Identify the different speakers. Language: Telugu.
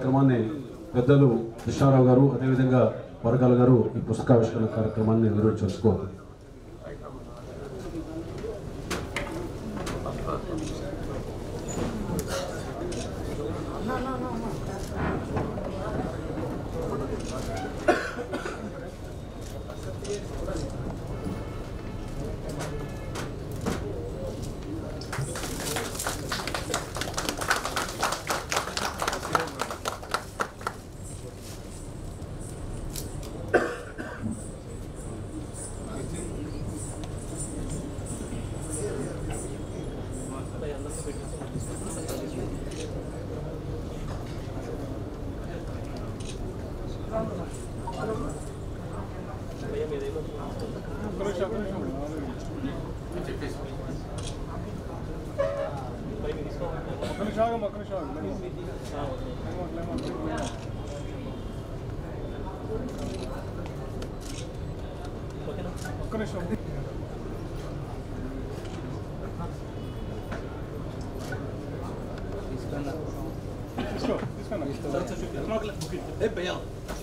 Speaker 1: కార్యక్రమాన్ని పెద్దలు కృష్ణారావు గారు అదేవిధంగా వరకాల గారు ఈ పుస్తకావిష్కరణ కార్యక్రమాన్ని నిర్వహించుకోవాలి
Speaker 2: ఒక్క నిమిషం ఆగమ్మా, ఒక్క నిమిషం ఆగమ్మా. Lemon, lemon, lemon. ఒక్క నిమిషం తీసుకో తీసుకోండి